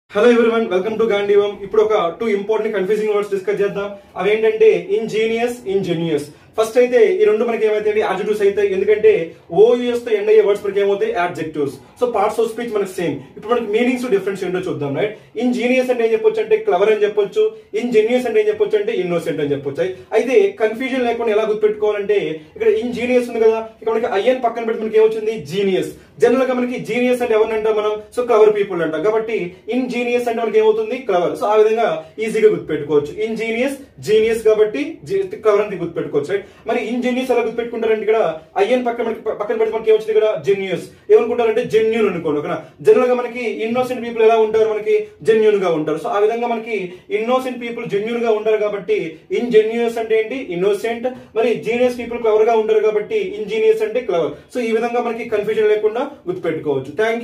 hello everyone welcome to గాంధీవం ఇప్పుడు ఒక two important confusing words discuss చేద్దాం అవేంటంటే ఇంజీనియస్ ఇంజెన్యూయస్ ఫస్ట్ అయితే ఈ రెండు మనకి ఏమైతే యాడ్జెక్టివ్స్ అయితే ఎందుకంటే ఓయూఎస్ తో ఎండ్ అయ్యే వర్డ్స్ మనకి ఏమవుతాయి adjectives so parts of speech మనకి సేమ్ ఇప్పుడు మనకి మీనింగ్స్ డిఫరెన్స్ ఏంటో చూద్దాం రైట్ ఇంజీనియస్ అంటే ఏం చెప్పొచ్చు అంటే క్లవర్ అని చెప్పొచ్చు ఇంజెన్యూస్ అంటే ఏం చెప్పొచ్చు అంటే ఇన్నోసెంట్ అని చెప్పొచ్చు అయితే కన్ఫ్యూజన్ లేకుండా ఎలా గుర్తుపెట్టుకోవాలంటే ఇక్కడ ఇంజీనియస్ ఉంది కదా ఇక్కడ మనకి ఐఎన్ పక్కన పెట్టి మనకి ఏమొచ్చింది జీనియస్ జనరల్ గా మనకి జీనియస్ అంటే ఎవరిని అంటాం మనం సో క్లవర్ పీపుల్ అంటాం కాబట్టి ఇంజీనియస్ అంటే మనకి ఏమవుతుంది క్లవర్ సో ఆ విధంగా ఈజీగా గుర్తుపెట్టుకోవచ్చు ఇంజీనియస్ జీనియస్ కాబట్టి క్లవర్ అని గుర్తుపెట్టుకోవచ్చు రైట్ మరి ఇంజనీయస్ ఎలా గుర్తుపెట్టుకుంటారంటే ఇక్కడ ఐఎన్ పక్కన మనకి పక్కన పెడితే మనకి ఏమొచ్చింది ఇక్కడ జెన్యూస్ ఏమనుకుంటారంటే జెన్యూన్ అనుకోండి ఓకేనా జనరల్ గా మనకి ఇన్నోసెంట్ పీపుల్ ఎలా ఉంటారు మనకి జెన్యూన్ గా ఉంటారు సో ఆ విధంగా మనకి ఇన్నోసెంట్ పీపుల్ జెన్యూన్ గా ఉంటారు కాబట్టి ఇంజెన్యూస్ అంటే ఏంటి ఇన్నోసెంట్ మరి జీనియస్ పీపుల్ క్లవర్ గా ఉంటారు కాబట్టి ఇంజనీయస్ అంటే క్లవర్ సో ఈ విధంగా మనకి కన్ఫ్యూజన్ లేకుండా గుర్తుపెట్టుకోవచ్చు థ్యాంక్